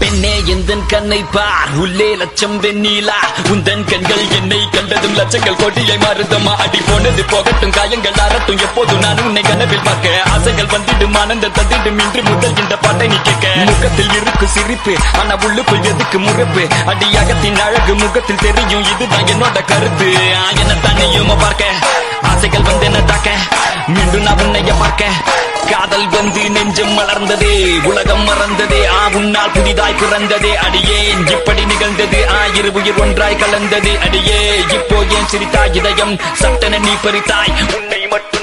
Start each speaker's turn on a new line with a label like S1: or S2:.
S1: பெண்ணே எந்தன் கண்ணை பார் உள்ளே லட்சம் வெண்ணீலா உந்தன் கண்கள் என்னை கண்டதும் லட்சங்கள் கோட்டியை மாறுதம்மா அடி போனது போகட்டும் காயங்கள் ஆறட்டும் எப்போதும் நான் உன்னை கனவில் பார்க்க ஆசைகள் வந்திடும் ஆனந்த தந்திடும் இன்று முதல் இந்த பாட்டை நீ கேட்க முகத்தில் இருக்கு சிரிப்பு ஆனா உள்ளுக்குள் எதுக்கு முகப்பு அடியாகத்தின் அழகு முகத்தில் தெரியும் இதுதான் என்னோட கருத்து ஆ, என்ன தண்ணியும் பார்க்க ஆசைகள் வந்து என்ன தாக்க மீண்டும் நான் உன்னைய பார்க்க காதல் வந்து நெஞ்சம் மலர்ந்ததே உலகம் மறந்ததே ஆ உன்னால் புதிதாய் பிறந்ததே அடியேன் இப்படி நிகழ்ந்தது ஆ இரு உயிர் ஒன்றாய் கலந்தது அடியே இப்போ ஏன் சிரித்தாய் இதயம் சட்டன நீ பறித்தாய் உன்னை மட்டும்